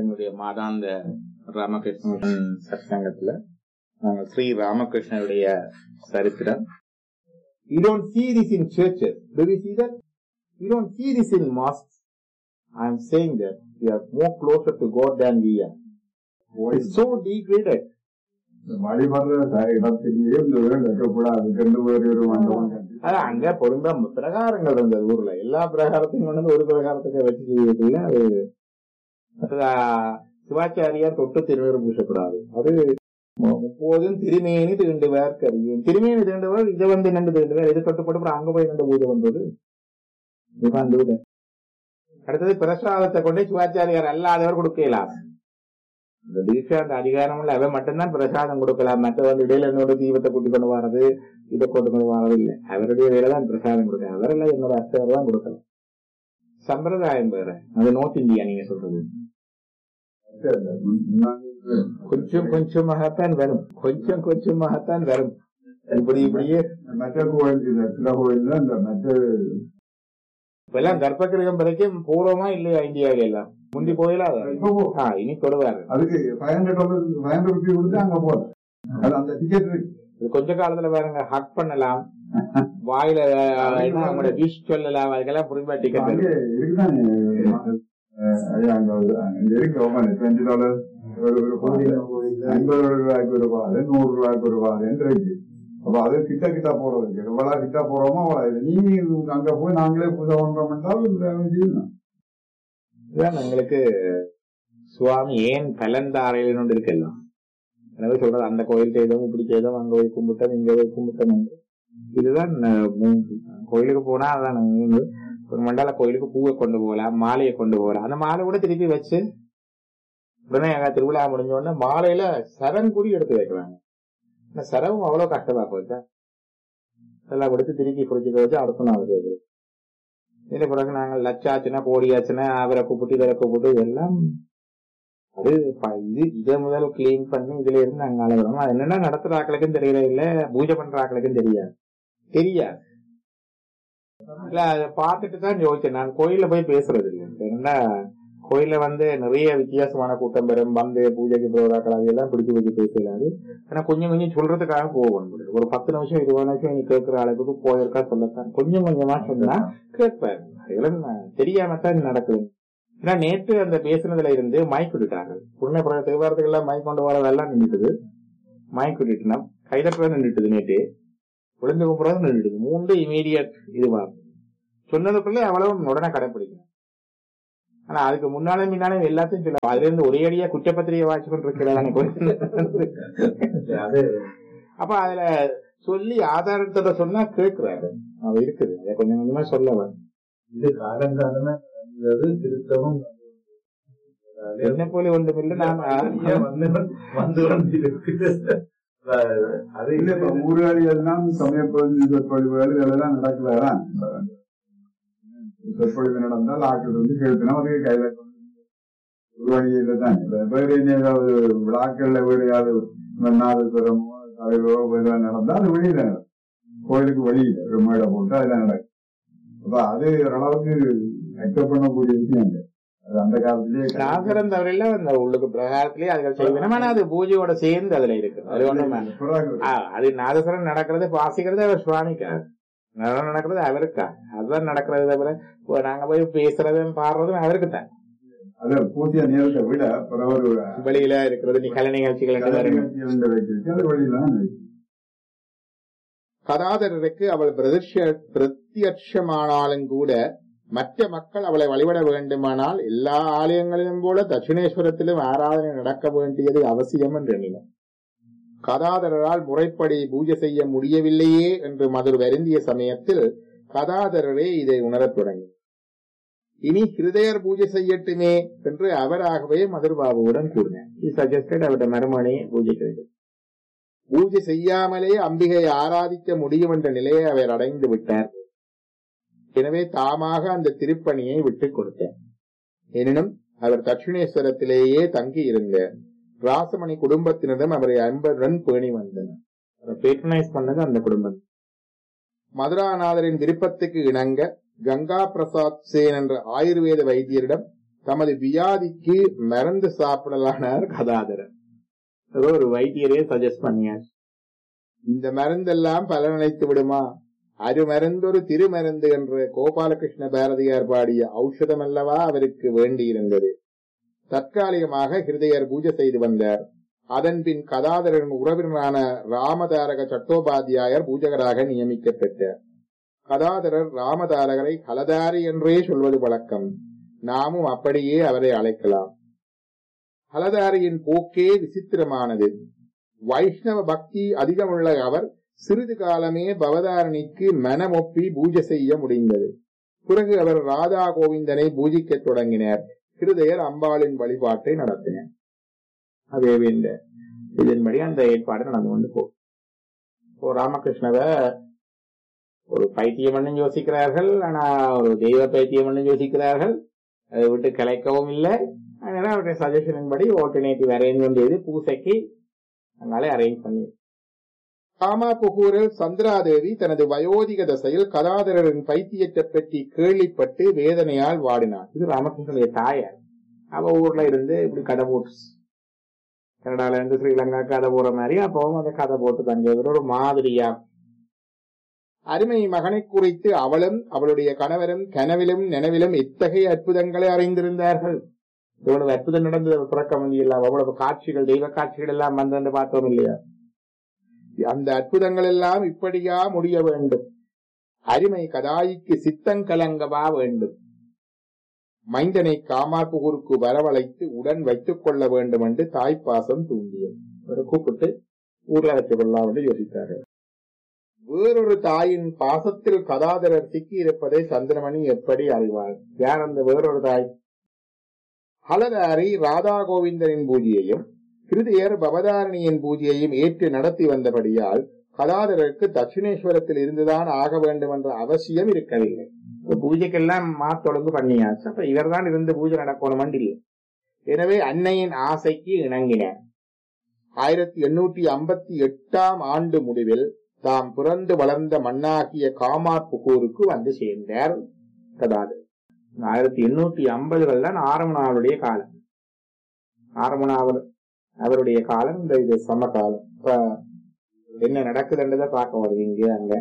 எங்களுடைய மாதாந்த ராமகிருஷ்ணன் சத்சங்கத்துல நாங்கள் ஸ்ரீ ராமகிருஷ்ணனுடைய சரித்திரம் You don't see this in churches. Do you see that? You don't see this in mosques. I am saying that we are more closer to God than we are. It's so degraded. வழிபடுற த- இடத்திலேயே இந்த வீடு கட்டக்கூடாது ரெண்டு பேர் ஒரு மண்டபம் கட்டி அது அங்க பொருந்த பிரகாரங்கள் இருந்தது ஊர்ல எல்லா பிரகாரத்தையும் கொண்டு வந்து ஒரு பிரகாரத்துக்கு வச்சு செய்யறதுல அது அது, ஆ, சிவாச்சாரியார் தொட்டு திருநீர் பூசக்கூடாது அது முப்போதும் திருமேனி தீண்டுவார் கரியேன் திருமேனி தீண்டுவார் இதை வந்து நின்று தீண்டுவார் இது தொட்டு போட்டு அப்புறம் அங்க போய் நின்று பூஜை வந்தது இதுதான் அந்த வீடு. அடுத்தது பிரசாதத்தை கொண்டு சிவாச்சாரியார் அல்லாதவர் கொடுக்கலாம் இந்த தீட்சை அந்த அதிகாரம் உள்ள அவன் மட்டும்தான் பிரசாதம் கொடுக்கலாம் மற்ற வந்து இடையில என்னோட தீபத்தை கூட்டி கொண்டு வர்றது இதை கொண்டு கொண்டு வரது இல்லை அவருடைய வேலை தான் பிரசாதம் கொடுக்க அவரெல்லாம் என்னோட அர்த்தவர் தான் கொடுக்கலாம் சம்பிரதாயம் வேற அது நார்த் இந்தியா நீங்க சொல்றது கொஞ்சம் கொஞ்சமாகத்தான் வரும் கொஞ்சம் கொஞ்சமாகத்தான் வரும் இப்படி இப்படியே மற்ற கோயில் இந்த சில கோயில் இந்த மற்ற இப்பெல்லாம் கர்ப்பகிரகம் வரைக்கும் பூர்வமா இல்லையா இந்தியாவில எல்லாம் முந்தி போயில இப்போ போ. இனி தொடுவாரு அதுக்கு five hundred dollar five hundred rupee கொடுத்து அங்க போற அது அந்த டிக்கெட் இருக்கு இது கொஞ்ச காலத்துல பாருங்க ஹக் பண்ணலாம் வாயில அஹ், என்ன அவங்களோட விஷ் சொல்லலாம் அதுக்கெல்லாம் புரியுமா டிக்கெட் அங்கே இருக்குதானே அஹ், ஐயா, அங்க ஒரு- அங்க இருக்கு டுவெண்ட்டி டாலர் ஒரு ஒரு பாதை ஐம்பது ரூபாய்க்கு ஒரு பாதை நூறு ரூபாய்க்கு ஒரு பாதைன்னு இருக்கு அப்ப அது கிட்ட கிட்ட போறதுக்கு எவ்வளவு கிட்ட போறோமோ அவ்வளவு இது. நீ அங்க போய் நாங்களே பூஜை பண்றோம் என்றால் செய்யணும் இதுதான் எங்களுக்கு சுவாமி ஏன் கலந்தாரையில இருக்கலாம் எனவே சொல்றது அந்த கோயில் செய்தோம் இப்படி செய்தோம் அங்க போய் கும்பிட்டோம் இங்க போய் கும்பிட்டோம் என்று. இதுதான் அஹ், main. கோயிலுக்கு போனா அதான் main. ஒரு மண்டல கோயிலுக்கு பூவை கொண்டு போகலாம் மாலையை கொண்டு போகலாம் அந்த மாலை கூட திருப்பி வச்சு உடனே அங்க திருவிழா முடிஞ்ச உடனே மாலையில சரம் கூடி எடுத்து வைக்கிறாங்க இந்த சரவும் அவ்வளவு கஷ்டமா போச்சா எல்லாம் கொடுத்து திருப்பி குடிச்சிக்க வச்சு அடுத்த நாள் கேட்குறோம் இதுல பிறகு நாங்கள் லட்சாச்சுனா கோடியாச்சுனா அவரை கூப்பிட்டு இவரை கூப்பிட்டு இதெல்லாம் அது ப- இது இதை முதல் கிளீன் பண்ணி இதுல இருந்து நாங்க அளவிடணும் அது என்னன்னா நடத்துற ஆக்களுக்கும் தெரியல இல்ல பூஜை பண்ற ஆக்களுக்கும் தெரியாது தெரியாது இல்ல அதை பார்த்துட்டு தான் யோசிச்சேன் நான் கோயில்ல போய் பேசுறது இல்லை ஏன்னா கோயில்ல வந்து நிறைய வித்தியாசமான கூட்டம் பெறும் வந்து பூஜைக்கு போறாக்கள் அதெல்லாம் பிடிச்சு வச்சு பேசலாது ஆனா கொஞ்சம் கொஞ்சம் சொல்றதுக்காக போகணும் ஒரு பத்து நிமிஷம் இருபது நிமிஷம் நீ கேட்கிற அளவுக்கு போயிருக்கா சொல்லத்தான் கொஞ்சம் கொஞ்சமா சொன்னா கேட்பாரு அதெல்லாம் தெரியாம தான் நடக்குது ஏன்னா நேற்று அந்த பேசுனதுல இருந்து மைக் விட்டுட்டாங்க உடனே பிறகு தேவாரத்துக்கு எல்லாம் மைக் கொண்டு வரதெல்லாம் நின்றுட்டுது மைக் விட்டுட்டுனா கைதட்டுறது நின்றுட்டுது நேற்று விழுந்து கும்புறது நின்றுட்டுது மூன்று இமீடியட் இதுவா சொன்னதுக்குள்ள அவ்வளவு உடனே கடைப்பிடிக்கணும் ஆனா அதுக்கு முன்னாலே முன்னாலே எல்லாத்தையும் சொல்ல அதுல இருந்து ஒரே அடியா குற்றப்பத்திரிகை வாட்சி கொண்டு அது அப்ப அதுல சொல்லி ஆதாரத்தோட சொன்னா கேட்கிறாரு அது இருக்குது அதை கொஞ்சம் கொஞ்சமா சொல்ல வரும் இது காலங்காலமா நடந்தது திருத்தமும் என்ன போல ஒன்றுமில்லை நான் நிறைய வந்து வந்து கொண்டிருக்குது. அது இல்ல இப்ப ஊர்காலி எல்லாம் சமயப்பொழுது சொற்பொழிவுகள் இதெல்லாம் நடக்கலதான் சொற்பொழிவு நடந்தால் ஆக்கள் வந்து கேட்கணும் அது கையில உருவாடியில தான் இப்ப வேற என்ன ஏதாவது விழாக்கள்ல வேற ஏதாவது நாதஸ்வரமோ தலைவோ வேற நடந்தா அது வெளியில நடக்கும் கோயிலுக்கு வெளியில ஒரு மேடை போட்டு அதெல்லாம் நடக்கும் அப்ப அது ஓரளவுக்கு அக்செப்ட் பண்ணக்கூடிய விஷயம் இல்லை அது அந்த காலத்திலேயே நாகரம் தவிர அந்த உள்ளுக்கு பிரகாரத்திலேயே அதுகள் செய்வேன் ஆனா அது பூஜையோட சேர்ந்து அதுல இருக்கு அது ஒண்ணுமே பிறகு ஆ, அது நாதஸ்வரம் நடக்கிறது வாசிக்கிறது அவர் சுவாமிக்கா நடனம் நடக்கிறது அவருக்கா அதுதான் நடக்கிறது தவிர இப்போ நாங்க போய் பேசுறதும் பாடுறதும் அவருக்கு தான் அது பூஜ்ய நேரத்தை விட பிற ஒரு வெளியில இருக்கிறது நீ கலை நிகழ்ச்சிகள் என்று கலை வரும். நிகழ்ச்சிகள் வைக்கிறது அது வெளியில தான் இருக்கு. கதாதரருக்கு அவள் பிரதிஷ்ய- பிரத்யட்சமானாலும் கூட மற்ற மக்கள் அவளை வழிபட வேண்டுமானால் எல்லா ஆலயங்களிலும் போல தட்சிணேஸ்வரத்திலும் ஆராதனை நடக்க வேண்டியது அவசியம் என்று எண்ணினார் கதாதரரால் முறைப்படி பூஜை செய்ய முடியவில்லையே என்று மதுர் வருந்திய சமயத்தில் கதாதரரே இதை உணரத் தொடங்கினார் இனி ஹிருதயர் பூஜை செய்யட்டுமே என்று அவராகவே மதுர்பாபுவுடன் கூறினார் சஜஸ்டட் அவருடைய மறுமணி பூஜைக்கிறது பூஜை செய்யாமலே அம்பிகை ஆராதிக்க முடியும் என்ற நிலையை அவர் அடைந்து விட்டார் எனவே தாமாக அந்த திருப்பணியை விட்டுக் கொடுத்தார் எனினும் அவர் தட்சிணேஸ்வரத்திலேயே தங்கி இருந்தார் ராசமணி குடும்பத்தினரிடம் அவரை அன்புடன் பேணி வந்தனர் பேட்ரனைஸ் பண்ணது அந்த குடும்பம் மதுராநாதரின் விருப்பத்துக்கு இணங்க கங்கா பிரசாத் சேன் என்ற ஆயுர்வேத வைத்தியரிடம் தமது வியாதிக்கு மருந்து சாப்பிடலானார் கதாதரர் ஏதோ ஒரு வைத்தியரே சஜஸ்ட் பண்ணியாச்சு இந்த மருந்தெல்லாம் பலனளித்து விடுமா அருமருந்தொரு திருமருந்து என்ற கோபாலகிருஷ்ண பாரதியார் பாடிய ஔஷதம் அல்லவா அவருக்கு வேண்டியிருந்தது தற்காலிகமாக ஹிருதயர் பூஜை செய்து வந்தார் அதன் பின் கதாதரன் உறவினரான ராமதாரக சட்டோபாத்தியாயர் பூஜகராக நியமிக்கப்பட்டார் கதாதரர் ராமதாரகரை ஹலதாரி என்றே சொல்வது வழக்கம் நாமும் அப்படியே அவரை அழைக்கலாம் ஹலதாரியின் போக்கே விசித்திரமானது வைஷ்ணவ பக்தி அதிகமுள்ள அவர் சிறிது காலமே பவதாரணிக்கு மனமொப்பி பூஜை செய்ய முடிந்தது பிறகு அவர் ராதா கோவிந்தனை பூஜிக்கத் தொடங்கினார் ஹிருதயர் அம்பாளின் வழிபாட்டை நடத்தினார் அதே இந்த இதன்படி அந்த ஏற்பாடு நடந்து கொண்டு போகும் இப்போ ராமகிருஷ்ணவை ஒரு பைத்தியம் பண்ணு யோசிக்கிறார்கள் ஆனா ஒரு தெய்வ பைத்தியம் பண்ணு யோசிக்கிறார்கள் அதை விட்டு கலைக்கவும் இல்லை அதனால அவருடைய சஜஷனின் படி ஆல்டர்னேட்டிவ் அரேஞ்ச்மெண்ட் செய்து பூசைக்கு அதனால அரேஞ்ச் பண்ணி காமாபுகூரில் சந்திராதேவி தனது வயோதிக தசையில் கதாதரரின் பைத்தியத்தை பற்றி கேள்விப்பட்டு வேதனையால் வாடினார் இது ராமகிருஷ்ணனுடைய தாயார் அவ ஊர்ல இருந்து இப்படி கதை போட்டு கனடால இருந்து ஸ்ரீலங்கா கதை போற மாதிரி அப்பவும் அந்த கதை போட்டு தங்கியவர் ஒரு மாதிரியா அருமை மகனை குறித்து அவளும் அவளுடைய கணவரும் கனவிலும் நினைவிலும் இத்தகைய அற்புதங்களை அறிந்திருந்தார்கள் இவ்வளவு அற்புதம் நடந்தது பிறக்க முடியலாம் அவ்வளவு காட்சிகள் தெய்வ காட்சிகள் எல்லாம் வந்து பார்த்தோம் இல்லையா அந்த அற்புதங்கள் எல்லாம் இப்படியா முடிய வேண்டும் அருமை கதாயிக்கு சித்தங்கலங்கவா வேண்டும் மைந்தனை காமார்புகூருக்கு வரவழைத்து உடன் வைத்துக் கொள்ள வேண்டும் என்று தாய்ப்பாசம் தூண்டியது அவரை கூப்பிட்டு ஊர்ல வைத்துக் கொள்ளலாம் என்று யோசித்தார்கள் வேறொரு தாயின் பாசத்தில் கதாதரர் சிக்கி இருப்பதை சந்திரமணி எப்படி அறிவார் யார் அந்த வேறொரு தாய் ஹலதாரி ராதா கோவிந்தனின் பூஜையையும் கிருதியர் பவதாரணியின் பூஜையையும் ஏற்று நடத்தி வந்தபடியால் கதாதரருக்கு தட்சிணேஸ்வரத்தில் இருந்துதான் ஆக வேண்டும் என்ற அவசியம் இருக்கவில்லை இப்ப பூஜைக்கெல்லாம் மாத்தொழுங்கு பண்ணியாச்சு அப்ப இவர்தான் இருந்து பூஜை நடக்கணும் இல்லை எனவே அன்னையின் ஆசைக்கு இணங்கினார் ஆயிரத்தி எண்ணூற்றி ஐம்பத்தி எட்டாம் ஆண்டு முடிவில் தாம் பிறந்து வளர்ந்த மண்ணாகிய காமார்புகூருக்கு வந்து சேர்ந்தார் கதாதரர் ஆயிரத்தி எண்ணூத்தி ஐம்பதுகள் தான் ஆரமணாவுடைய காலம் ஆரமணாவர் அவருடைய காலம் இந்த இது சம காலம் இப்ப என்ன நடக்குதுன்றத பார்க்க வருது இங்க அங்க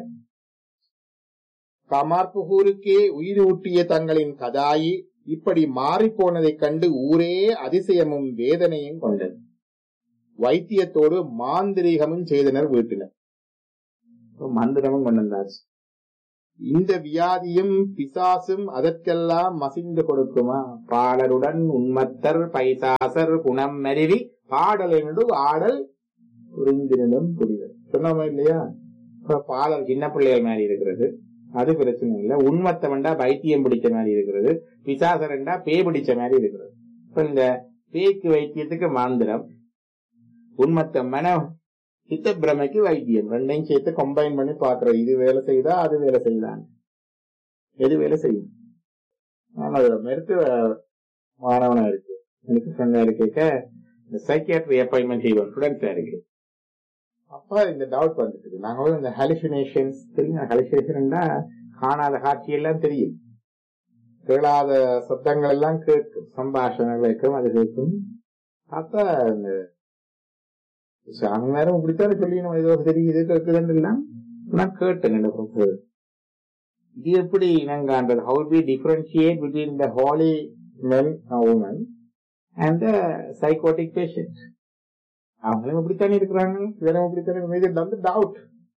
கமார்புகூருக்கே உயிர் ஊட்டிய தங்களின் கதாயி இப்படி மாறிப்போனதைக் கண்டு ஊரே அதிசயமும் வேதனையும் கொண்டது வைத்தியத்தோடு மாந்திரீகமும் செய்தனர் வீட்டினர் மந்திரமும் கொண்டு வந்தாச்சு இந்த வியாதியும் பிசாசும் அதற்கெல்லாம் மசிந்து கொடுக்குமா பாடலுடன் உண்மத்தர் பைசாசர் குணம் மருவி பாடல் என்று ஆடல் புரிந்தினும் புரிதல் சொன்னோமா இல்லையா இப்ப பாடல் சின்ன பிள்ளைகள் மாதிரி இருக்கிறது அது பிரச்சனை இல்லை உண்மத்தை வேண்டா பைத்தியம் பிடிச்ச மாதிரி இருக்கிறது பிசாசர் ரெண்டா பே பிடிச்ச மாதிரி இருக்கிறது இப்ப இந்த பேய்க்கு வைத்தியத்துக்கு மாந்திரம் உண்மத்த மன சித்த பிரமைக்கு வைத்தியம் ரெண்டையும் சேர்த்து கம்பைன் பண்ணி பாக்குறோம் இது வேலை செய்தா அது வேலை செய்யலாம் எது வேலை செய்யும் நான் அது மருத்துவ மாணவனா இருக்கு எனக்கு சொன்ன இருக்க இந்த சைக்கியாட்ரி அப்பாயின்மெண்ட் செய்வோம் ஸ்டூடெண்ட்ஸா இருக்கு அப்ப இந்த டவுட் வந்துட்டு நாங்க இந்த ஹாலிசினேஷன்ஸ் தெரியும் ஹாலிசினேஷன்டா காணாத காட்சி எல்லாம் தெரியும் கேளாத சத்தங்கள் எல்லாம் கேட்கும் சம்பாஷணங்கள் இருக்கும் அது கேட்கும் அப்ப இந்த சாமி நேரம் இப்படித்தானே சொல்லி நம்ம ஏதோ தெரியுது கேட்குதுன்னு எல்லாம் நான் கேட்டேன் இந்த professor. இது எப்படி இனங்கான்றது how be differentiate between the holy men woman and the psychotic patient அவங்களும் இப்படித்தானே இருக்கிறாங்க இவரும் இப்படித்தானே இது வந்து டவுட்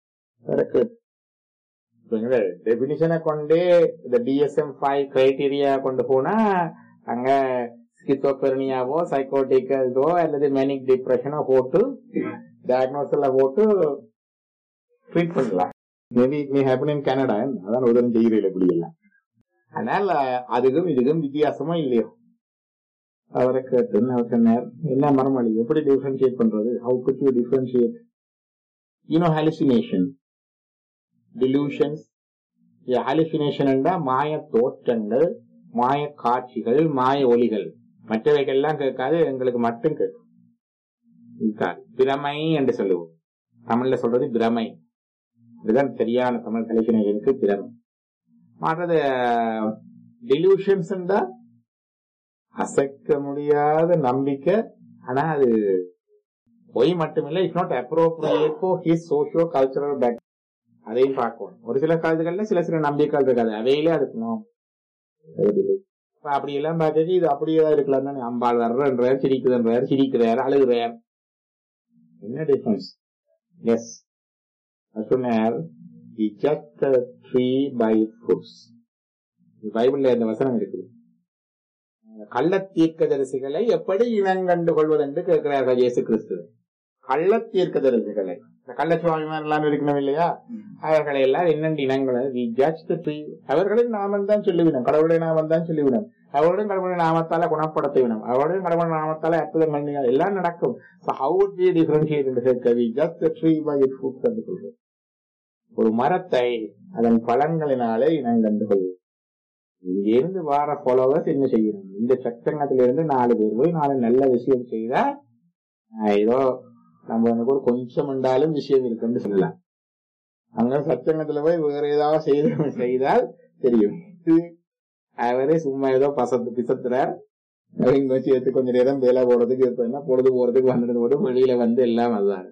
டெபினிஷனை கொண்டே இந்த டிஎஸ்எம் ஃபைவ் கிரைட்டீரியா கொண்டு போனா அங்க ஸ்கிசோபெர்னியாவோ சைக்கோட்டிக் இதோ அல்லது மெனிக் டிப்ரெஷனோ போட்டு டயக்னோஸ்ல போட்டு ட்ரீட் பண்ணலாம் maybe it may happen in Canada அதான் உதவி செய்கிறீர்கள் இப்படி எல்லாம் அதனால அதுக்கும் இதுக்கும் வித்தியாசமா இல்லையோ அவரை கேட்டு அவர் சொன்னார் என்ன மரமளி எப்படி டிஃபரன்ஷியேட் பண்றது how could you differentiate you know hallucination delusions hallucination மாய தோற்றங்கள் மாய காட்சிகள் மாய ஒலிகள் மற்றவைகள்லாம் கேட்காது எங்களுக்கு மட்டும் கேட்கும் இருக்காது பிரமை என்று சொல்லுவோம் தமிழ்ல சொல்றது பிரமை இதுதான் சரியான தமிழ் ஹாலுசினேஷனுக்கு பிரமை மற்றது டிலூஷன்ஸ் தான் அசைக்க முடியாத நம்பிக்கை ஆனா அது பொய் மட்டுமில்லை it's not appropriate for his socio cultural back அதையும் பார்க்கணும் ஒரு சில காலத்துகள்ல சில சில நம்பிக்கைகள் இருக்காது அவையிலே அதுக்கணும் இப்ப அப்படி எல்லாம் பார்த்துட்டு இது அப்படியே தான் இருக்கலாம் தானே அம்பாள் வர்றன்றார் சிரிக்குதுன்றார் சிரிக்கிறார் அழுகுறார் என்ன டிஃபரன்ஸ் எஸ் சொன்னார் ஜஸ்ட் ட்ரீ பை ஃப்ரூட்ஸ் பைபிள்ல இந்த வசனம் இருக்குது கள்ளத்தீர்க்கதரிசிகளை எப்படி இனங்கண்டு கொள்வது என்று கேட்கிறார்கள் இயேசு கிறிஸ்து கள்ளத்தீர்க்கதரிசிகளை இந்த கள்ளச்சுவாமிமார் எல்லாம் இருக்கணும் இல்லையா அவர்களை எல்லாம் என்னென்று இனங்களை வி ஜட்ஜ் த ட்ரீ அவர்களின் நாமம் தான் சொல்லிவிடும் கடவுளுடைய நாமம் தான் சொல்லிவிடும் அவருடன் கடவுளுடைய நாமத்தால குணப்படுத்திவிடும் அவருடைய கடவுளுடைய நாமத்தால அற்புதம் பண்ணி எல்லாம் நடக்கும் ஹவு would we differentiate என்று கேட்க we just the tree by it fruits என்று சொல்றோம் ஒரு மரத்தை அதன் பலன்களினாலே இனங்கண்டு கொள்வோம் இங்கிருந்து வார ஃபாலோவர்ஸ் என்ன செய்யணும் இந்த சச்சங்கத்திலிருந்து நாலு பேர் போய் நாலு நல்ல விஷயம் செய்தா ஆஹ் ஏதோ நம்ம வந்து கூட கொஞ்சம் உண்டாலும் விஷயம் இருக்குன்னு சொல்லலாம் அங்க சச்சங்கத்துல போய் வேற ஏதாவது செய்த செய்தால் தெரியும் இது அவரே சும்மா ஏதோ பசத்து பிசத்துறார் இங்க வச்சு எடுத்து கொஞ்ச நேரம் வேலை போறதுக்கு இப்ப என்ன பொழுது போறதுக்கு வந்துட்டு போட்டு வெளியில வந்து எல்லாம் அதுதான்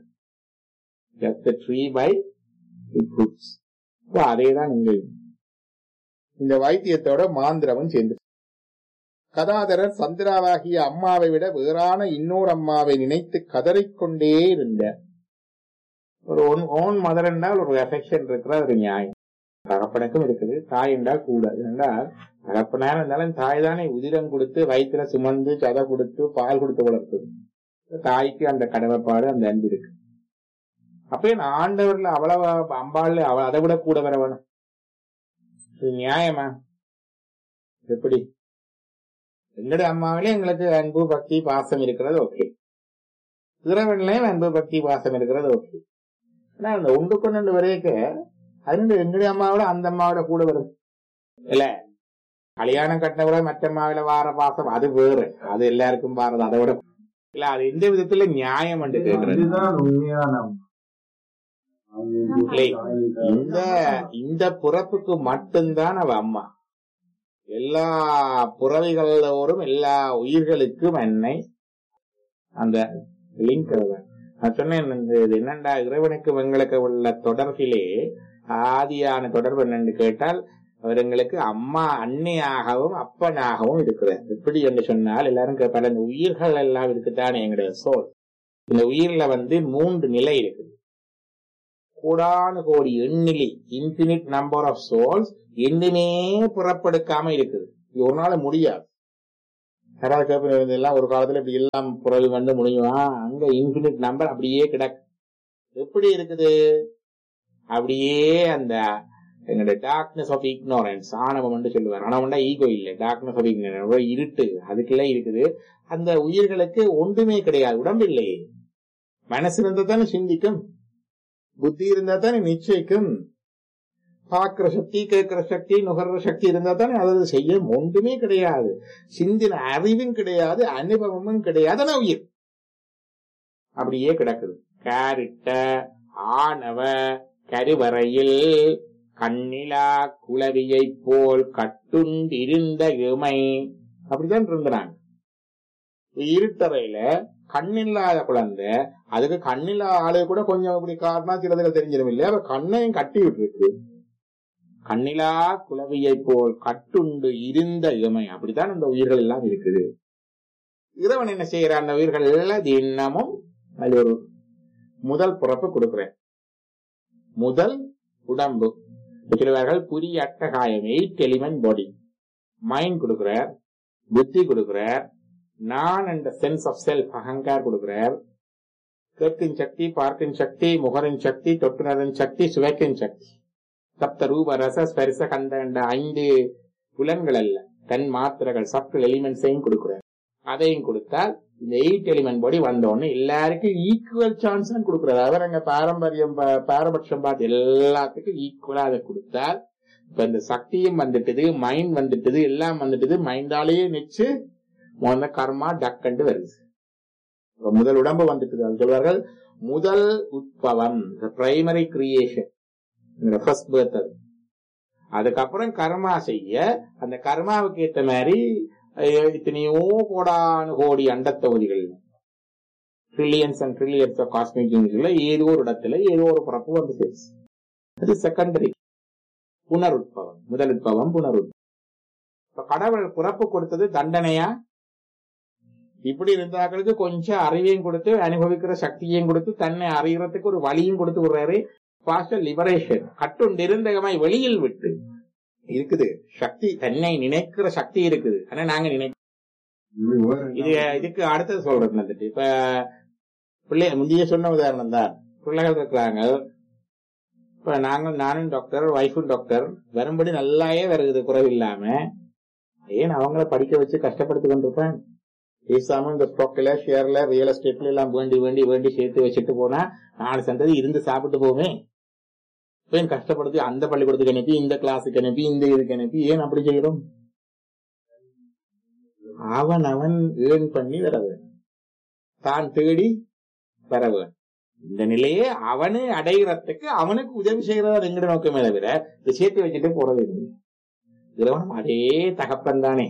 ட்ரீ பை ஃப்ரூட்ஸ் அதே தான் இங்க இந்த வைத்தியத்தோட மாந்திரமும் சேர்ந்து கதாதரர் சந்திராவாகிய அம்மாவை விட வேறான இன்னொரு அம்மாவை நினைத்து கதறிக்கொண்டே இருந்தார் ஒரு ஓன் மதர் என்றால் ஒரு எஃபெக்ஷன் இருக்கிற ஒரு நியாயம் தகப்பனுக்கும் இருக்குது தாய் என்றால் கூட என்றால் தகப்பனார் இருந்தாலும் தாய் தானே உதிரம் கொடுத்து வயிற்றுல சுமந்து சதை கொடுத்து பால் கொடுத்து வளர்த்தது தாய்க்கு அந்த கடமைப்பாடு அந்த அன்பு இருக்கு அப்ப ஆண்டவர்ல அவ்வளவு அம்பாள் அவ அதை விட கூட வர வேணும் இது நியாயமா எப்படி எங்களுடைய அம்மாவிலே எங்களுக்கு அன்பு பக்தி பாசம் இருக்கிறது ஓகே இறைவன்லயும் அன்பு பக்தி பாசம் இருக்கிறது ஓகே ஆனா அந்த ஒன்று கொண்டு வரையக்க அது எங்களுடைய அம்மாவோட அந்த அம்மாவோட கூட வரும் இல்ல கல்யாணம் கட்டின கூட மற்ற அம்மாவில வார பாசம் அது வேறு அது எல்லாருக்கும் பாருது அதை விட இல்ல அது எந்த விதத்துல நியாயம் என்று கேட்கறது அதுதான் உண்மையான இல்லை. இந்த இந்த பிறப்புக்கு மட்டும்தான் அவ அம்மா எல்லா புறவைகளோடும் எல்லா உயிர்களுக்கும் என்னை அந்த லிங்க் நான் சொன்னேன் இந்த இது என்னண்டா இறைவனுக்கு எங்களுக்கு உள்ள தொடர்பிலே ஆதியான தொடர்பு என்னன்னு கேட்டால் அவர் எங்களுக்கு அம்மா அன்னையாகவும் அப்பனாகவும் இருக்கிறார் எப்படி என்று சொன்னால் எல்லாரும் கேட்பாங்க இந்த உயிர்கள் எல்லாம் இருக்குதானே எங்களுடைய சோல் இந்த உயிர்ல வந்து மூன்று நிலை இருக்குது கோடானு கோடி எண்ணிலி இன்பினிட் நம்பர் ஆஃப் சோல்ஸ் எண்ணுமே புறப்படுக்காம இருக்குது இது ஒரு நாள் முடியாது யாராவது கேட்பது எல்லாம் ஒரு காலத்துல இப்படி எல்லாம் புறவு வந்து முடியுமா அங்க இன்பினிட் நம்பர் அப்படியே கிடக்கு எப்படி இருக்குது அப்படியே அந்த எங்களுடைய டார்க்னஸ் ஆஃப் இக்னோரன்ஸ் ஆணவம் என்று சொல்லுவார் ஆணவம்னா ஈகோ இல்லை டார்க்னஸ் ஆஃப் இக்னோரன்ஸ் இருட்டு அதுக்குள்ள இருக்குது அந்த உயிர்களுக்கு ஒன்றுமே கிடையாது உடம்பு இல்லையே மனசு இருந்தா தானே சிந்திக்கும் புத்தி இருந்தா தானே நிச்சயிக்கும் பார்க்கிற சக்தி கேட்கிற சக்தி நுகர்ற சக்தி இருந்தா தானே அதை செய்ய ஒன்றுமே கிடையாது சிந்தின அறிவும் கிடையாது அனுபவமும் கிடையாது ஆனா உயிர் அப்படியே கிடக்குது கேரிட்ட ஆணவ கருவறையில் கண்ணிலா குளவியை போல் கட்டுண்டிருந்த இமை அப்படிதான் இருந்தாங்க இருட்டறையில கண்ணில்லாத குழந்தை அதுக்கு கண்ணில்லாத ஆளு கூட கொஞ்சம் இப்படி காரணா சிலதுல தெரிஞ்சிடும் இல்லையா அப்ப கண்ணையும் கட்டி விட்டுருக்கு கண்ணிலா குளவியை போல் கட்டுண்டு இருந்த இமை அப்படித்தான் அந்த உயிர்கள் எல்லாம் இருக்குது இறைவன் என்ன செய்யற அந்த உயிர்கள் எல்லாம் தினமும் அது ஒரு முதல் பிறப்பு கொடுக்கிறேன் முதல் உடம்பு சொல்லுவார்கள் புரிய அட்டகாயம் எயிட் எலிமெண்ட் பாடி மைண்ட் கொடுக்கிறார் புத்தி கொடுக்கிறார் நான் என்ற சென்ஸ் ஆஃப் செல்ஃப் அகங்கார் கொடுக்கிறார் கேட்கின் சக்தி பார்க்கின் சக்தி முகரின் சக்தி தொட்டுணரின் சக்தி சுவைக்கின் சக்தி சப்த ரூப ரச ஸ்பரிச கந்த என்ற ஐந்து புலன்கள் அல்ல தன் மாத்திரைகள் சப்டல் எலிமெண்ட்ஸையும் கொடுக்கிறார் அதையும் கொடுத்தால் இந்த எயிட் எலிமெண்ட் படி வந்தோடனே எல்லாருக்கும் ஈக்குவல் சான்ஸ் தான் கொடுக்கிறார் அவர் அங்க பாரம்பரியம் பா- பாரபட்சம் பார்த்து எல்லாத்துக்கும் ஈக்குவலா அதை கொடுத்தால் இப்ப இந்த சக்தியும் வந்துட்டது மைண்ட் வந்துட்டது எல்லாம் வந்துட்டது மைண்டாலேயே நிச்சு முதல்ல கர்மா டக்கண்டு வருது இப்ப முதல் உடம்பு வந்துட்டது அது சொல்வார்கள் முதல் உட்பவம் பிரைமரி கிரியேஷன் ஃபர்ஸ்ட் பர்த் அது அதுக்கப்புறம் கர்மா செய்ய அந்த கர்மாவுக்கு ஏத்த மாதிரி அஹ் எத்தனையோ கோடானு கோடி அண்டத் தொகுதிகள் trillions and trillions of cosmic யூனிட்ல ஏதோ ஒரு இடத்துல ஏதோ ஒரு பிறப்பு வந்து சேருச்சு அது செகண்டரி புனருட்பவம் முதல் உட்பவம் புனருட்பவம் இப்ப கடவுள் பிறப்பு கொடுத்தது தண்டனையா இப்படி இருந்தாக்களுக்கு கொஞ்சம் அறிவையும் கொடுத்து அனுபவிக்கிற சக்தியையும் கொடுத்து தன்னை அறியறதுக்கு ஒரு வழியும் கொடுத்து விடுறாரு பாஸ்டர் லிபரேஷன் கட்டுண்டிருந்தகமாய் வெளியில் விட்டு இருக்குது சக்தி தன்னை நினைக்கிற சக்தி இருக்குது ஆனா நாங்க நினை இது வேற இது இதுக்கு அடுத்தது சொல்றது வந்துட்டு இப்ப பிள்ளை முந்தைய சொன்ன உதாரணம் தான் பிள்ளைகள் இருக்கிறாங்க இப்ப நாங்கள் நானும் டாக்டர் ஒய்ஃபும் டாக்டர் வரும்படி நல்லாயே வருகுது குறைவில்லாம ஏன் அவங்கள படிக்க வச்சு கஷ்டப்படுத்தி கொண்டிருப்பேன் பேசாம இந்த ஸ்டாக்ல ஷேர்ல ரியல் எஸ்டேட்ல எல்லாம் வேண்டி வேண்டி வேண்டி சேர்த்து வச்சுட்டு போனா நாலு சந்ததி இருந்து சாப்பிட்டு போவே ஏன் கஷ்டப்படுத்தி அந்த பள்ளிக்கூடத்துக்கு அனுப்பி இந்த கிளாஸுக்கு அனுப்பி இந்த இதுக்கு அனுப்பி ஏன் அப்படி செய்யறோம் அவன் அவன் ஏர்ன் பண்ணி வர வேணும் தான் தேடி வர வேணும் இந்த நிலையே அவனு அடைகிறதுக்கு அவனுக்கு உதவி செய்யறதா எங்கட நோக்கமே தவிர இதை சேர்த்து வச்சுட்டு போறது இல்லை இறைவனும் அதே தகப்பன் தானே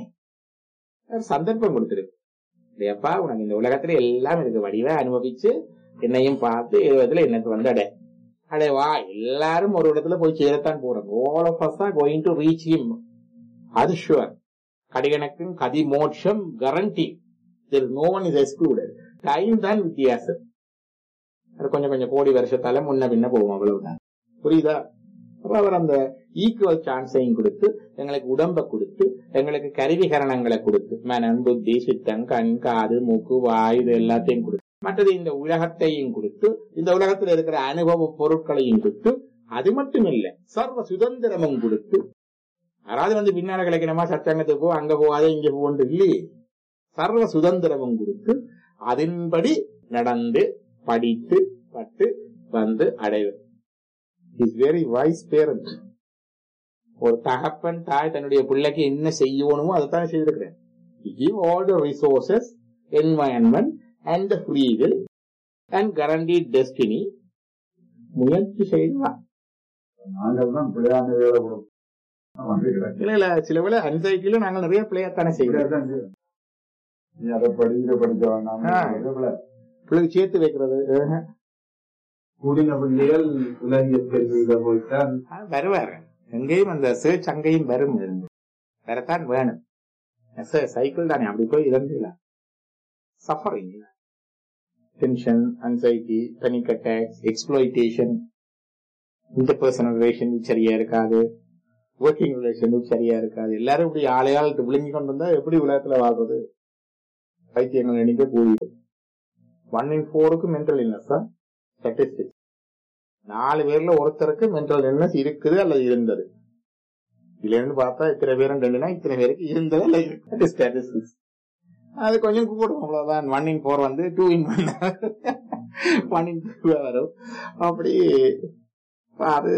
ஒரு சந்தர்ப்பம் கொடுத்திருக்கு இல்லையாப்பா உனக்கு இந்த உலகத்துல எல்லாம் இருக்கு வடிவ அனுபவிச்சு என்னையும் பார்த்து இருபதுல என்னத்து வந்து அடை அடே வா எல்லாரும் ஒரு இடத்துல போய் சேரத்தான் போறோம் all of us are going to reach him அது ஷுவர் கடிகணக்கும் கதி மோட்சம் கரண்டி no one is excluded time தான் வித்தியாசம் அது கொஞ்சம் கொஞ்சம் கோடி வருஷத்தால முன்ன பின்ன போவோம் அவ்வளவுதான் புரியுதா அப்ப அவர் அந்த ஈக்குவல் சான்ஸையும் கொடுத்து எங்களுக்கு உடம்ப கொடுத்து எங்களுக்கு கருவிகரணங்களை கொடுத்து மனம் புத்தி சித்தம் கண் காது மூக்கு வாய் இது எல்லாத்தையும் கொடுத்து மற்றது இந்த உலகத்தையும் கொடுத்து இந்த உலகத்தில் இருக்கிற அனுபவ பொருட்களையும் கொடுத்து அது மட்டும் இல்ல சர்வ சுதந்திரமும் கொடுத்து யாராவது வந்து பின்னால கிடைக்கணுமா சச்சங்கத்துக்கு போ அங்க போகாத இங்க போன்று இல்லையே சர்வ சுதந்திரமும் கொடுத்து அதன்படி நடந்து படித்து பட்டு வந்து அடைவது இஸ் வெரி வைஸ் பேரண்ட் ஒரு தகப்பன் தாய் தன்னுடைய பிள்ளைக்கு என்ன செய்யணுமோ அதைத்தான் செய்திருக்கிறேன் give all the resources environment and the free will and கரண்டி டெஸ்டினி முயற்சி செய்தா நாங்கள் தான் பிள்ளையான வேலை கொடுப்போம் வந்துக்கிறேன் இல்ல இல்ல சில வேளை அன்சைட்டில நாங்கள் நிறைய பிள்ளையத்தானே செய்கிறோம் தான் செய்யணும். நீ அதை படிக்கிற படிக்க வேண்டாம் ஆ. இதுல பிள்ளைக்கு சேர்த்து வைக்கிறது ஆஹ். கூடின பிள்ளைகள் உலகியல் கல்வியில போய்த்தான் ஆ, வருவாரு எங்கேயும் அந்த சர்ச் அங்கேயும் வரும் வரத்தான் வேணும் சைக்கிள் தானே அப்படி போய் இறந்துக்கலாம் suffering tension anxiety panic attacks exploitation interpersonal relation சரியா இருக்காது ஒர்க்கிங் ரிலேஷன் சரியா இருக்காது எல்லாரும் இப்படி ஆளையால் விழுங்கி கொண்டு வந்தா எப்படி உலகத்துல வாழ்றது பைத்தியங்கள் எண்ணிக்கை கூடியது ஒன் இன் ஃபோருக்கு மென்டல் இல்னஸ் தான் ஸ்டாட்டிஸ்டிக்ஸ் நாலு பேர்ல ஒருத்தருக்கு மென்டல் இல்னஸ் இருக்குது அல்லது இருந்தது இதுல இருந்து பார்த்தா இத்தனை பேரும் ரெண்டுனா இத்தனை பேருக்கு இருந்தது அல்ல இருக்கு ஸ்டாட்டிஸ்டிக்ஸ் அது கொஞ்சம் கூடும் அவ்வளவுதான் ஒன் இன் ஃபோர் வந்து two in one one in two வரும் அப்படி அது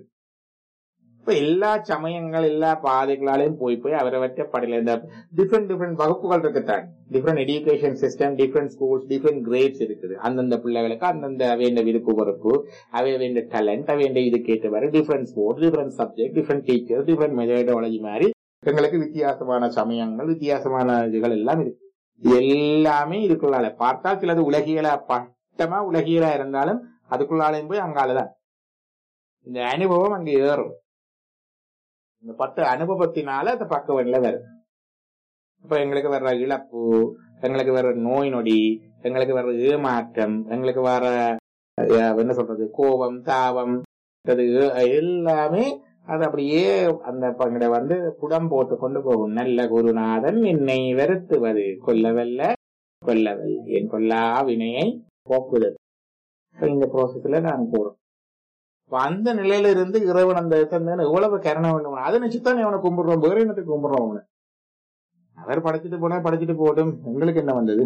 இப்ப எல்லா சமயங்கள் எல்லா பாதைகளாலையும் போய் போய் அவரவற்ற படையில இந்த டிஃப்ரெண்ட் டிஃப்ரெண்ட் வகுப்புகள் இருக்குத்தான் different education system different schools different grades இருக்குது அந்தந்த பிள்ளைகளுக்கு அந்தந்த வேண்ட விருப்பு பொறுப்பு அவை வேண்ட டேலண்ட் அவை வேண்ட இதுக்கு ஏற்றவாறு different sports different subject different teacher different methodology மாதிரி எங்களுக்கு வித்தியாசமான சமயங்கள் வித்தியாசமான இதுகள் எல்லாம் இருக்கு இது எல்லாமே இதுக்குள்ளால பார்த்தால் சிலது உலகியல பட்டமா உலகியலா இருந்தாலும் அதுக்குள்ளாலையும் போய் அங்காலதான் இந்த அனுபவம் அங்க ஏறும் இந்த பத்து அனுபவத்தினால அந்த பக்க வழியில வரும் இப்ப எங்களுக்கு வர்ற இழப்பு எங்களுக்கு வர்ற நோய் நொடி எங்களுக்கு வர்ற ஏமாற்றம் எங்களுக்கு வர அஹ், என்ன சொல்றது கோபம் தாபம் அது எல்லாமே அது அப்படியே அந்த பங்கட வந்து புடம் போட்டு கொண்டு போகும் நல்ல குருநாதன் என்னை வெறுத்துவது கொல்லவல்ல கொல்லவல் என் கொல்லா வினையை போக்குதல் இப்ப இந்த ப்ராசஸ்ல நான் போறோம் இப்ப அந்த நிலையில இருந்து இறைவன் அந்த தந்தேன்னு எவ்வளவு கருணை வேண்டும் அதை நினைச்சுதான் இவனை கும்பிடுறோம் வேற என்னத்துக்கு கும்பிடுறோம் அவனை அவர் படைச்சிட்டு போனா படைச்சிட்டு போகட்டும் எங்களுக்கு என்ன வந்தது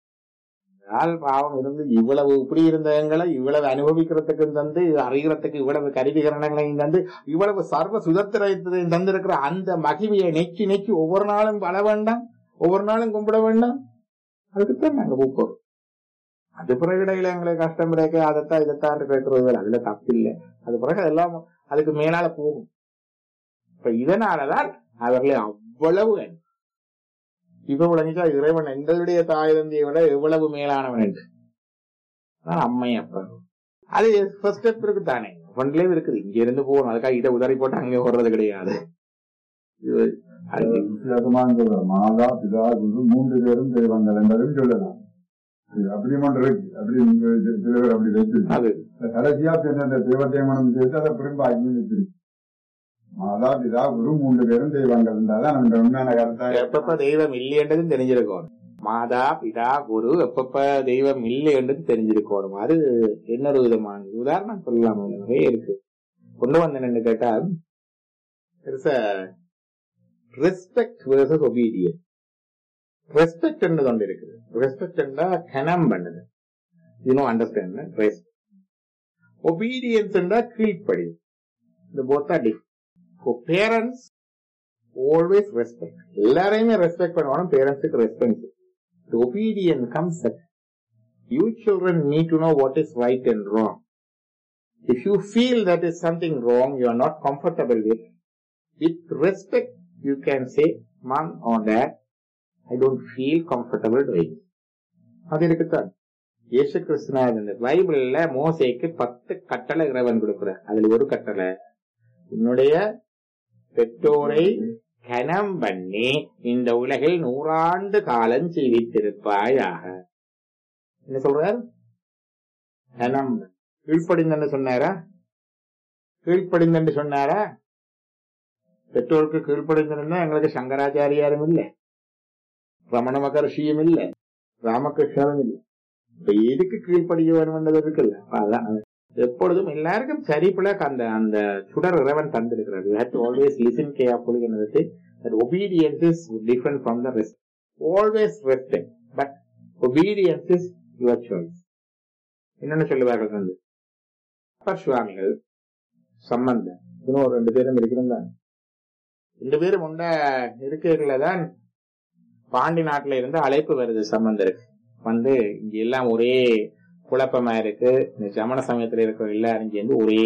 ஆள் பாவம் இருந்து இவ்வளவு இப்படி இருந்தவங்களை இவ்வளவு அனுபவிக்கிறதுக்கு தந்து அறிகிறதுக்கு இவ்வளவு கருவிகரணங்களையும் தந்து இவ்வளவு சர்வ சுதந்திரத்தையும் தந்திருக்கிற அந்த மகிமையை நெக்கி நெக்கி ஒவ்வொரு நாளும் வள வேண்டாம் ஒவ்வொரு நாளும் கும்பிட வேண்டாம் அதுக்குத்தான் நாங்க கூப்பிடுறோம் அது பிறகு இடையில எங்களுக்கு கஷ்டம் பிறகு அதைத்தான் இதைத்தான் கேட்கறது அதுல தப்பு இல்லை அது பிறகு அதெல்லாம் அதுக்கு மேலால போகும் இப்ப இதனாலதான் அவர்களை அவ்வளவு இப்ப விளங்கிச்சா இறைவன் எங்களுடைய தாய் தந்தையை விட எவ்வளவு மேலானவன் என்று அதான் அம்மை அப்பா அது ஃபர்ஸ்ட் ஸ்டெப் இருக்கு தானே ஒன்லயே இருக்குது இங்க இருந்து போகணும் அதுக்காக இதை உதறி போட்டு அங்கே ஓடுறது கிடையாது இது- அது வித்தியாசமான சொல்றேன் மாதா பிதா குரு மூன்று பேரும் தெய்வங்கள் என்பதும் சொல்லலாம் இது அப்படி ஒன்று இருக்கு அப்படி நீங்க சில பேர் அப்படி வச்சு அது கடைசியா பின்ன அந்த தெய்வத்தை மனம் சேர்த்து அதை திரும்ப அங்கீகரிச்சிருக்கு மாதா பிதா குரு மூன்று பேரும் தெய்வங்கள் இருந்தாதான் அந்த உண்மையான கருத்தா எப்பப்ப தெய்வம் இல்லைன்றதும் தெரிஞ்சிருக்கணும் மாதா பிதா குரு எப்பப்ப தெய்வம் இல்லைன்றது தெரிஞ்சிருக்கணும் அது இன்னொரு விதமான உதாரணம் சொல்லலாம் அதுல நிறைய இருக்கு கொண்டு வந்தேன்னு கேட்டா ரெஸ்பெக்ட் versus obedience ரெஸ்பெக்ட் ஒன்று இருக்குது ரெஸ்பெக்ட் கனம் பண்ணுது you know understand rest obedience கீழ்ப்படி இந்த போத்தா டிஃப் பேரண்ட்ஸ் ஆல்வேஸ் ரெஸ்பெக்ட் எல்லாரையுமே ரெஸ்பெக்ட் பண்ணுவாங்க பேரண்ட்ஸுக்கு respect obedient comes you children need to know what is right and wrong if you feel that is something wrong you are not comfortable with with respect you can say mum and dad I don't feel comfortable doing அது இருக்குதான் இயேசு கிறிஸ்துனார் இந்த பைபிள்ல மோசேக்கு பத்து கட்டளை இறைவன் கொடுக்கிறார் அதுல ஒரு கட்டளை உன்னுடைய பெற்றோரை கனம் பண்ணி இந்த உலகில் நூறாண்டு காலம் ஜீவித்திருப்பாயாக என்ன சொல்றார் கனம் கீழ்ப்படிந்தன்னு சொன்னாரா கீழ்ப்படிந்தன்னு சொன்னாரா பெற்றோருக்கு கீழ்ப்படிந்தா எங்களுக்கு சங்கராச்சாரியாரும் இல்ல ரமண மகர்ஷியும் இல்ல ராமகிருஷ்ணரும் இல்ல இப்ப எதுக்கு கீழ்ப்படிய வேணும்ன்றது இருக்குல்ல அப்ப அதான் எப்பொழுதும் எல்லாருக்கும் சரிப்புல அந்த அந்த சுடர் இறைவன் தந்திருக்கிறார் you have to always listen carefully என்னது that obedience is different from the rest always respect but obedience is your choice என்னென்ன சொல்லுவார்கள் வந்து அப்பர் சுவாமிகள் சம்பந்தம் இன்னும் ரெண்டு பேரும் இருக்கிறதா ரெண்டு பேரும் உண்ட இருக்கைகள தான் பாண்டி நாட்டுல இருந்து அழைப்பு வருது சம்பந்தருக்கு வந்து இங்க எல்லாம் ஒரே குழப்பமா இருக்கு இந்த சமண சமயத்துல இருக்கிற எல்லாரும் சேர்ந்து ஒரே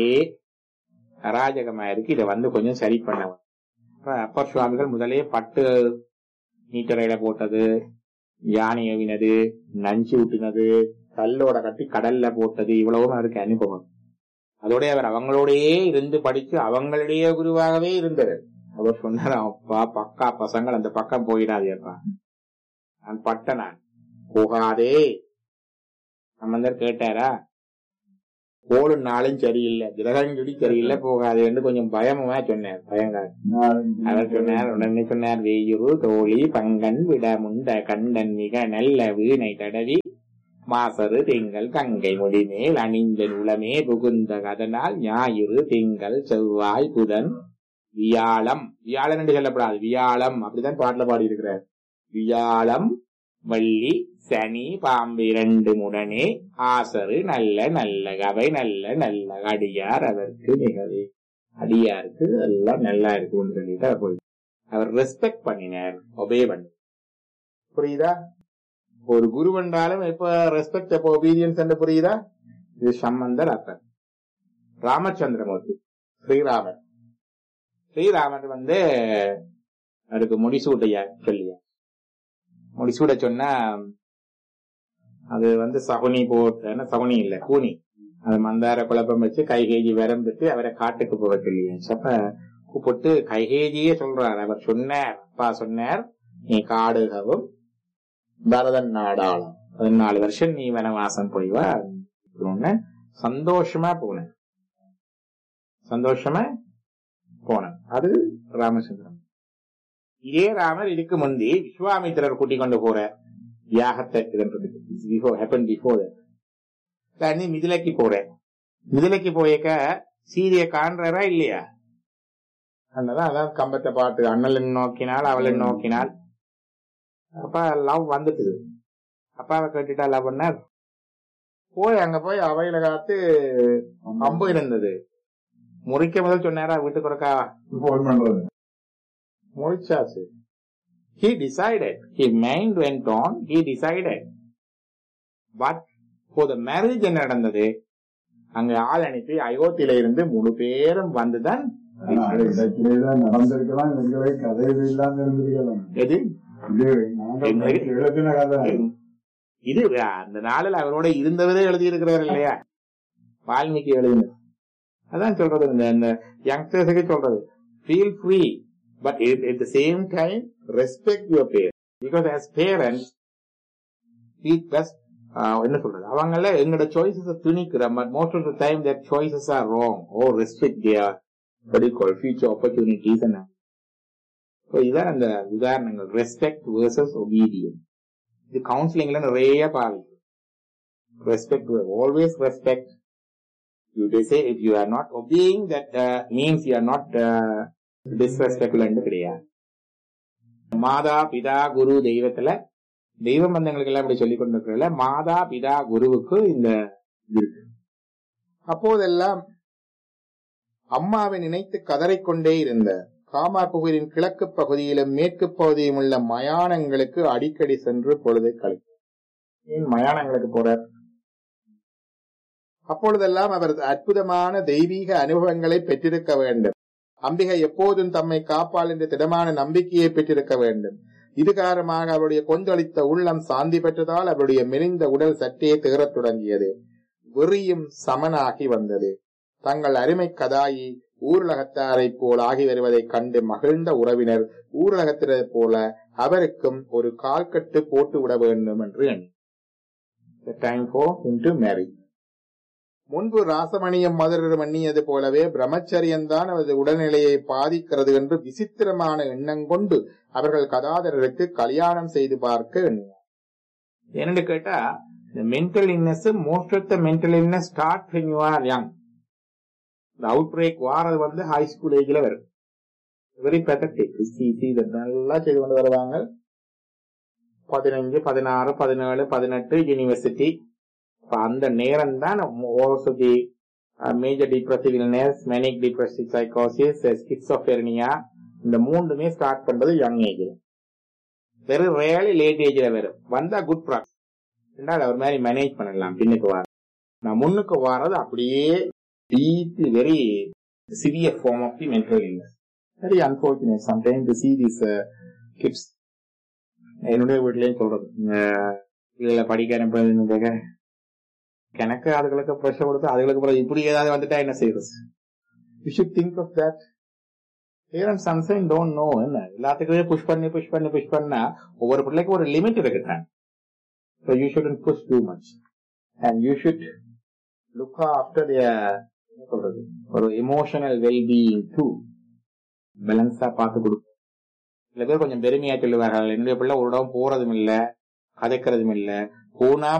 அராஜகமா இருக்கு இதை வந்து கொஞ்சம் சரி பண்ண அப்ப அப்பர் சுவாமிகள் முதலே பட்டு நீட்டரையில போட்டது யானை ஏவினது நஞ்சு ஊட்டினது கல்லோட கட்டி கடல்ல போட்டது இவ்வளவும் அவருக்கு அனுபவம் அதோட அவர் அவங்களோடயே இருந்து படிச்சு அவங்களுடைய குருவாகவே இருந்தார் அவர் சொன்னார் அப்பா பக்கா பசங்கள் அந்த பக்கம் போயிடாதேப்பா நான் பட்ட நான் போகாதே சம்பந்தர் கேட்டாரா போலும் நாளும் சரியில்லை கிரகங்கடி சரியில்லை போகாதேன்னு கொஞ்சம் பயமுமா சொன்னார் பயங்கர அவர் சொன்னார் உடனே சொன்னார் வேயுரு தோழி பங்கன் விட முண்ட கண்டன் மிக நல்ல வீணை தடவி மாசரு திங்கள் கங்கை முடிமேல் அணிந்த உளமே புகுந்த அதனால் ஞாயிறு திங்கள் செவ்வாய் புதன் வியாழம் வியாழன் என்று சொல்லப்படாது வியாழம் அப்படிதான் பாட்டுல பாடி இருக்கிறார் வியாழம் வள்ளி சனி பாம்பு இரண்டு முடனே ஆசரு நல்ல நல்ல கவை நல்ல நல்ல அடியார் அதற்கு மிகவே அடியாருக்கு எல்லாம் நல்லா இருக்கும்னு சொல்லிட்டு அவர் போய் அவர் ரெஸ்பெக்ட் பண்ணினார் ஒபே பண்ண புரியுதா ஒரு குரு என்றாலும் இப்ப ரெஸ்பெக்ட் எப்ப ஒபீடியன்ஸ் என்று புரியுதா இது சம்பந்தர் அர்த்தம் ராமச்சந்திரமூர்த்தி ஸ்ரீராமர் ஸ்ரீராமர் வந்து அவருக்கு முடிசூட்டையா சொல்லியா முடிசூட சொன்னா அது வந்து சகுனி போட்டு சகுனி இல்ல கூனி அது மந்தார குழப்பம் வச்சு கைகேஜி விரம்பிட்டு அவரை காட்டுக்கு போக சொல்லியாச்சு அப்ப கூப்பிட்டு கைகேஜியே சொல்றார் அவர் சொன்னார் அப்பா சொன்னார் நீ காடுகவும் பரதன் நாடாளும் பதினாலு வருஷம் நீ வனவாசம் போய் வா அப்படின்னு சந்தோஷமா போன சந்தோஷமா போன அது ராமச்சந்திரன் இதே ராமர் இதுக்கு முந்தி விஸ்வாமித்திரர் கூட்டிக் கொண்டு போற யாகத்தை பிஃபோர் ஹேப்பன் பிஃபோர் நீ மிதிலைக்கு போறேன் மிதிலைக்கு போயக்க சீரிய காண்றாரா இல்லையா அண்ணதான் அதான் கம்பத்தை பாட்டு அண்ணன் நோக்கினால் அவளை நோக்கினால் அப்ப லவ் வந்துட்டுது அப்பாவை கேட்டுட்டா லவ் பண்ணார் போய் அங்க போய் அவையில காத்து அம்பு இருந்தது முறிக்க முதல் சொன்னாரா வீட்டுக்கு ஒருக்கா போன் பண்றது முழிச்சாச்சு he decided his mind went on he decided but for the marriage என்ன நடந்தது அங்க ஆள் அனுப்பி அயோத்தியில இருந்து முழு பேரும் வந்துதான் ஆனா அது இடைக்கிடையில நடந்திருக்கலாம் எங்களை கதையில இல்லாம இருந்திருக்கலாம் எது இது நாங்க எங்களுக்கு- எழுதின கதை இது அந்த நாளில் அவரோட இருந்தவரே எழுதி இருக்கிறார் இல்லையா வால்மீகி எழுதினது அதான் சொல்றது இந்த இந்த யங்ஸ்டர்ஸுக்கு சொல்றது feel free but at the same time respect your pair because as parents feel best என்ன சொல்றது அவங்கள எங்களோட சாய்ஸஸ திணிக்கிறோம் but most of the time that choices are wrong oh respect their படி கால் ஃபியூச்சர் ஆப்பர்ச்சுனிட்டிஸ் என்ன ஸோ இதான் அந்த உதாரணங்கள் ரெஸ்பெக்ட் வேர்சஸ் ஒபீடியன் இது கவுன்சிலிங்ல நிறைய பாவிக்கும் respect always respect you they say if you are not obeying that uh, means you are not uh, disrespectful என்று கிடையாது மாதா பிதா குரு தெய்வத்துல தெய்வ பந்தங்களுக்கு எல்லாம் இப்படி சொல்லிக் கொண்டிருக்கிறதுல மாதா பிதா குருவுக்கு இந்த இது இருக்கு அப்போதெல்லாம் அம்மாவை நினைத்து கதறிக்கொண்டே இருந்த காமார்புகரின் கிழக்கு பகுதியிலும் மேற்கு பகுதியிலும் உள்ள மயானங்களுக்கு அடிக்கடி சென்று பொழுதை கழித்தார் ஏன் மயானங்களுக்கு போறார் அப்பொழுதெல்லாம் அவர் அற்புதமான தெய்வீக அனுபவங்களை பெற்றிருக்க வேண்டும் அம்பிகை எப்போதும் தம்மை காப்பாள் என்ற திடமான நம்பிக்கையை பெற்றிருக்க வேண்டும் இது காரணமாக அவருடைய கொந்தளித்த உள்ளம் சாந்தி பெற்றதால் அவருடைய மெலிந்த உடல் சற்றே திகறத் தொடங்கியது வெறியும் சமனாகி வந்தது தங்கள் அருமை கதாயி ஊரலகத்தாரைப் போல் ஆகி வருவதைக் கண்டு மகிழ்ந்த உறவினர் ஊரலகத்தினரைப் போல அவருக்கும் ஒரு கால்கட்டு போட்டு விட வேண்டும் என்று எண்ணி டைம் ஃபார் டு மேரி முன்பு ராசமணியம் மதுரம் எண்ணியது போலவே பிரம்மச்சரியம்தான் அவரது உடல்நிலையை பாதிக்கிறது என்று விசித்திரமான எண்ணம் கொண்டு அவர்கள் கதாதரருக்கு கல்யாணம் செய்து பார்க்க எண்ணினார் என்னன்னு கேட்டா இந்த mental illness most of the mental illness start when you are young இந்த அவுட் பிரேக் வாரது வந்து ஹை ஸ்கூல் ஏஜ்ல வரும் வெரி பெத்தட்டிக் நல்லா செய்து கொண்டு வருவாங்க பதினஞ்சு பதினாறு பதினேழு பதினெட்டு யூனிவர்சிட்டி அந்த நேரம் தான் ஓசதி major depressive illness manic depressive சைக்கோசிஸ் ஸ்கிட்ஸோபெர்னியா இந்த மூணுமே ஸ்டார்ட் பண்றது யங் ஏஜ்ல வெறும் ரேலி லேட் ஏஜ்ல வரும் வந்தா குட் ப்ராக்டிஸ் ரெண்டாவது அவர் மாதிரி மேனேஜ் பண்ணலாம் பின்னுக்கு வர நான் முன்னுக்கு வாரது அப்படியே deeply very severe form of the mental illness. Very unfortunate sometimes to see these uh, kids. என்னுடைய வீட்லயும் சொல்றது இதுல படிக்க அனுப்புறது எனக்கு அதுகளுக்கு ப்ரெஷர் கொடுத்து அதுகளுக்கு பிறகு இப்படி ஏதாவது வந்துட்டா என்ன செய்யறது you should think of that parents சம்சைன் டோன்ட் நோ என்ன எல்லாத்துக்குமே புஷ் பண்ணி புஷ் பண்ணி புஷ் பண்ணா ஒவ்வொரு பிள்ளைக்கும் ஒரு லிமிட் இருக்குதான் so you should push too much and you should look after என்ன சொல்றது ஒரு எமோஷனல் வெல்பீயிங் டூ பேலன்ஸா பார்த்து கொடுக்கும் சில பேர் கொஞ்சம் பெருமையா சொல்லுவார்கள் என்னுடைய பிள்ளை ஒரு இடம் போறதும் இல்ல கதைக்கிறதும் இல்ல போனா